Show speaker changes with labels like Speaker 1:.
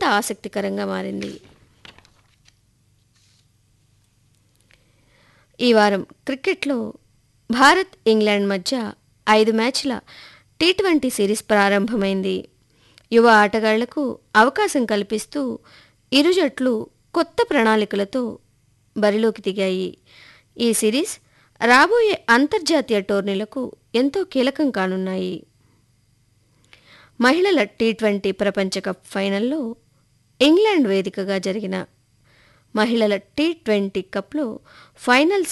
Speaker 1: మరింత ఆసక్తికరంగా మారింది ఈ వారం క్రికెట్లో భారత్ ఇంగ్లాండ్ మధ్య ఐదు మ్యాచ్ల టీ ట్వంటీ సిరీస్ ప్రారంభమైంది యువ ఆటగాళ్లకు అవకాశం కల్పిస్తూ ఇరు జట్లు కొత్త ప్రణాళికలతో బరిలోకి దిగాయి ఈ సిరీస్ రాబోయే అంతర్జాతీయ టోర్నీలకు ఎంతో కీలకం కానున్నాయి మహిళల టీ ట్వంటీ ప్రపంచ కప్ ఫైనల్లో ఇంగ్లాండ్ వేదికగా జరిగిన మహిళల టీ ట్వంటీ కప్లో ఫైనల్స్